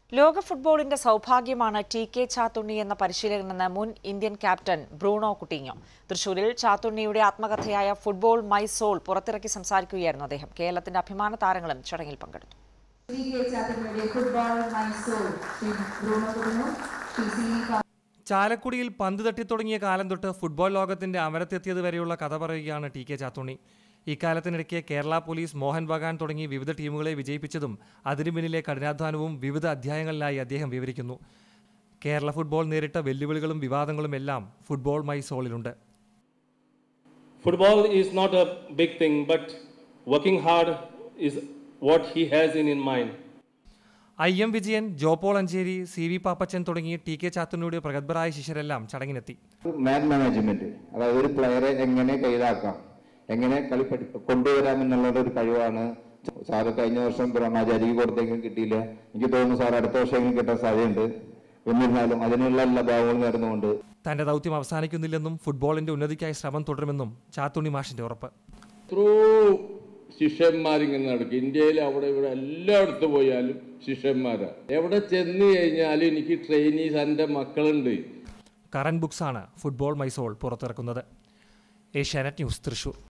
ലോക ഫുട്ബോളിന്റെ സൗഭാഗ്യമാണ് ടി കെ ചാത്തുണ്ണി എന്ന പരിശീലകനെന്ന് മുൻ ഇന്ത്യൻ ക്യാപ്റ്റൻ ബ്രൂണോ കുട്ടിഞ്ഞോ തൃശൂരിൽ ചാത്തുണ്ണിയുടെ ആത്മകഥയായ ഫുട്ബോൾ മൈ സോൾ പുറത്തിറക്കി സംസാരിക്കുകയായിരുന്നു അദ്ദേഹം കേരളത്തിന്റെ അഭിമാന താരങ്ങളും ചടങ്ങിൽ പങ്കെടുത്തു ടി കെ ചാത്തമ്മയുടെ ഫുട്ബോൾ മൈസൂർ ശ്രീ ബ്രൂണോ കുടുംബം ശ്രീ സി വി ചാലക്കുടിയിൽ പന്ത് തട്ടിത്തുടങ്ങിയ കാലം തൊട്ട് ഫുട്ബോൾ ലോകത്തിന്റെ അമരത്തെത്തിയത് വരെയുള്ള കഥ പറയുകയാണ് ടി കെ ചാത്തുണ്ണി ഇക്കാലത്തിനിടയ്ക്ക് കേരള പോലീസ് മോഹൻ ബഗാൻ തുടങ്ങി വിവിധ ടീമുകളെ വിജയിപ്പിച്ചതും അതിനു പിന്നിലെ കഠിനാധ്വാനവും വിവിധ അധ്യായങ്ങളിലായി അദ്ദേഹം വിവരിക്കുന്നു കേരള ഫുട്ബോൾ നേരിട്ട വെല്ലുവിളികളും വിവാദങ്ങളും എല്ലാം ഫുട്ബോൾ മൈ സോളിലുണ്ട് Football is not a big thing, but working hard is what he has in, in mind. I M Vijayan Jo Paul Ancheri C V Pappachan തുടങ്ങി ടി കെ ചാത്തുണ്ണിയുടെ പ്രഗത്ഭരായ ശിഷ്യരെല്ലാം ചടങ്ങിനെത്തി മാൻ മാനേജ്മെന്റ് അതായത് ഒരു പ്ലെയറെ എങ്ങനെ കയ്യിലാക്കാം എങ്ങനെ കളി പഠി കൊണ്ടുവരാം എന്നുള്ള ഒരു കഴിവാണ് സാറ് കഴിഞ്ഞ വർഷം ബ്രഹ്മാചാരിക്ക് കൊടുത്തെങ്കിലും കിട്ടിയില്ല എനിക്ക് തോന്നുന്നു സാർ അടുത്ത വർഷമെങ്കിലും കിട്ടാൻ സാധ്യതയുണ്ട് എന്നിരുന്നാലും അതിനുള്ള എല്ലാ ഭാവങ്ങളും നേർന്നുകൊണ്ട് തന്റെ ദൗത്യം അവസാനിക്കുന്നില്ലെന്നും ഫുട്ബോളിന്റെ ഉന്നതിക്കായി ശ്രമം തുടരുമെന്നും ചാത്തുണ്ണി മാഷിന്റെ ഉറപ്പ് ത്രൂ ശിഷ്യന്മാരിങ്ങനെ നടക്കും ഇന്ത്യയിൽ അവിടെ ഇവിടെ എല്ലായിടത്ത് പോയാലും ശിഷ്യന്മാരാ എവിടെ ചെന്ന് കഴിഞ്ഞാലും എനിക്ക് ട്രെയിനീസ് എൻ്റെ മക്കളുണ്ട് കറൻ ബുക്സാണ് ഫുട്ബോൾ മൈസോൾ പുറത്തിറക്കുന്നത് ഏഷ്യാനെറ്റ് ന്യൂസ് തൃശൂർ